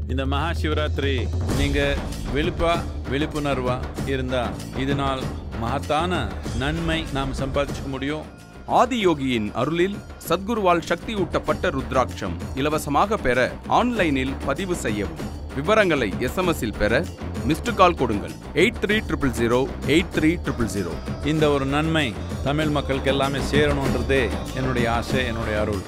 இந்த மகா சிவராத்திரி நீங்க விழிப்பா விழிப்புணர்வா இருந்தா இதனால் மகத்தான நன்மை நாம் சம்பாதிச்சுக்க முடியும் ஆதியோகியின் அருளில் சத்குருவால் சக்தியூட்டப்பட்ட ருத்ராட்சம் இலவசமாக பெற ஆன்லைனில் பதிவு செய்யவும் விவரங்களை எஸ்எம்எஸ்ஸில் பெற மிஸ்டு கால் கொடுங்கள் eight three triple zero eight three triple zero இந்த ஒரு நன்மை தமிழ் மக்களுக்கு எல்லாமே சேரணுன்றதே என்னுடைய ஆசை என்னுடைய அருள்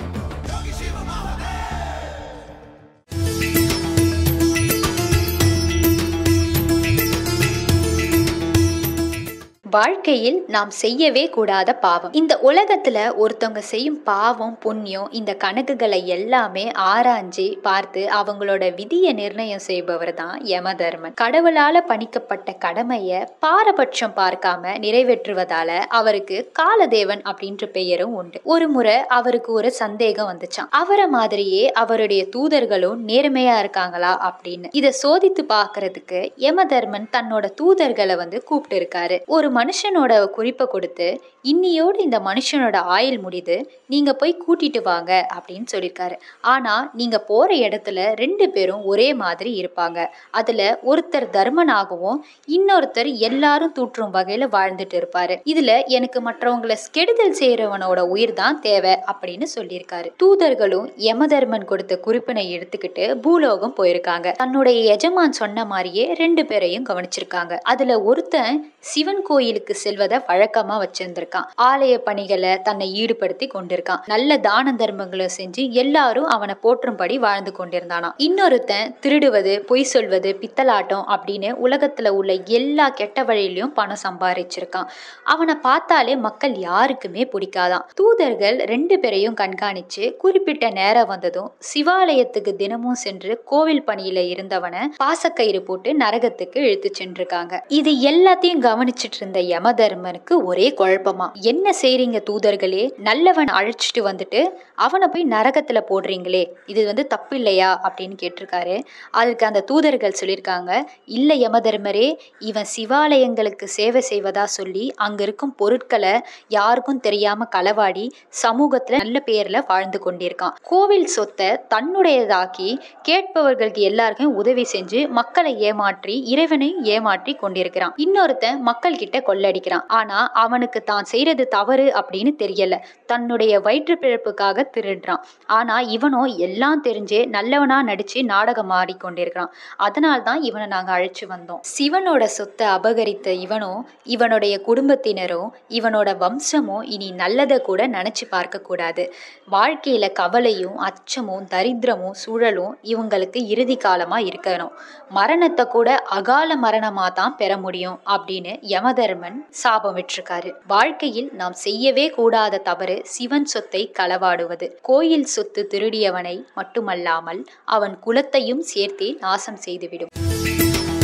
வாழ்க்கையில் நாம் செய்யவே கூடாத பாவம் இந்த உலகத்துல ஒருத்தவங்க செய்யும் பாவம் புண்ணியம் இந்த கணக்குகளை எல்லாமே ஆராய்ஞ்சு பார்த்து அவங்களோட விதியை நிர்ணயம் செய்பவர் தான் யமதர்மன் கடவுளால பணிக்கப்பட்ட கடமையை பாரபட்சம் பார்க்காம நிறைவேற்றுவதால அவருக்கு காலதேவன் அப்படின்ற பெயரும் உண்டு ஒரு முறை அவருக்கு ஒரு சந்தேகம் வந்துச்சான் அவரை மாதிரியே அவருடைய தூதர்களும் நேர்மையா இருக்காங்களா அப்படின்னு இதை சோதித்து பார்க்கறதுக்கு யமதர்மன் தன்னோட தூதர்களை வந்து கூப்பிட்டு இருக்காரு ஒரு மனுஷனோட குறிப்பை கொடுத்து இன்னியோடு இந்த மனுஷனோட ஆயுள் முடியுது நீங்க போய் கூட்டிட்டு வாங்க அப்படின்னு சொல்லியிருக்காரு ஆனா நீங்க போற இடத்துல ரெண்டு பேரும் ஒரே மாதிரி இருப்பாங்க அதுல ஒருத்தர் தர்மனாகவும் இன்னொருத்தர் எல்லாரும் தூற்றும் வகையில வாழ்ந்துட்டு இருப்பாரு இதுல எனக்கு மற்றவங்களை கெடுதல் செய்யறவனோட உயிர் தான் தேவை அப்படின்னு சொல்லியிருக்காரு தூதர்களும் யமதர்மன் கொடுத்த குறிப்பினை எடுத்துக்கிட்டு பூலோகம் போயிருக்காங்க தன்னுடைய எஜமான் சொன்ன மாதிரியே ரெண்டு பேரையும் கவனிச்சிருக்காங்க அதுல ஒருத்தன் சிவன் கோயிலுக்கு செல்வதை வழக்கமா வச்சிருந்திருக்கான் ஆலய பணிகளை தன்னை ஈடுபடுத்தி கொண்டிருக்கான் நல்ல தான தர்மங்களை செஞ்சு எல்லாரும் அவனை போற்றும்படி வாழ்ந்து கொண்டிருந்தானாம் இன்னொருத்தன் திருடுவது பொய் சொல்வது பித்தலாட்டம் அப்படின்னு உலகத்துல உள்ள எல்லா கெட்ட வழியிலையும் பணம் சம்பாதிச்சிருக்கான் அவனை பார்த்தாலே மக்கள் யாருக்குமே பிடிக்காதான் தூதர்கள் ரெண்டு பேரையும் கண்காணிச்சு குறிப்பிட்ட நேரம் வந்ததும் சிவாலயத்துக்கு தினமும் சென்று கோவில் பணியில இருந்தவனை பாசக்கயிறு போட்டு நரகத்துக்கு இழுத்து சென்றிருக்காங்க இது எல்லாத்தையும் கவனிச்சிட்டு இருந்த யமதர்மனுக்கு ஒரே குழப்பமா என்ன செய்றீங்க தூதர்களே நல்லவன் அழைச்சிட்டு வந்துட்டு அவனை போய் நரகத்துல போடுறீங்களே இது வந்து தப்பு இல்லையா அப்படின்னு கேட்டிருக்காரு அதுக்கு அந்த தூதர்கள் சொல்லியிருக்காங்க இல்ல யமதர்மரே இவன் சிவாலயங்களுக்கு சேவை செய்வதா சொல்லி அங்க இருக்கும் பொருட்களை யாருக்கும் தெரியாம களவாடி சமூகத்துல நல்ல பேர்ல வாழ்ந்து கொண்டிருக்கான் கோவில் சொத்தை தன்னுடையதாக்கி கேட்பவர்களுக்கு எல்லாருக்கும் உதவி செஞ்சு மக்களை ஏமாற்றி இறைவனையும் ஏமாற்றி கொண்டிருக்கிறான் இன்னொருத்தன் மக்கள் கிட்ட கொள்ளடிக்கிறான் ஆனா அவனுக்கு தான் செய்யறது தவறு அப்படின்னு தெரியல தன்னுடைய வயிற்று பிழப்புக்காக திருடுறான் ஆனா இவனோ எல்லாம் தெரிஞ்சே நல்லவனா நடிச்சு நாடகம் ஆடிக்கொண்டிருக்கிறான் அதனால தான் இவனை நாங்க அழைச்சு வந்தோம் சிவனோட சொத்தை அபகரித்த இவனும் இவனுடைய குடும்பத்தினரும் இவனோட வம்சமும் இனி நல்லதை கூட நினைச்சு பார்க்க கூடாது வாழ்க்கையில கவலையும் அச்சமும் தரித்திரமும் சூழலும் இவங்களுக்கு இறுதி காலமா இருக்கணும் மரணத்தை கூட அகால மரணமா தான் பெற முடியும் அப்படின்னு யமதர்மன் சாபம் விட்டிருக்காரு வாழ்க்கையில் நாம் செய்யவே கூடாத தவறு சிவன் சொத்தை களவாடுவது கோயில் சொத்து திருடியவனை மட்டுமல்லாமல் அவன் குலத்தையும் சேர்த்தே நாசம் செய்துவிடும்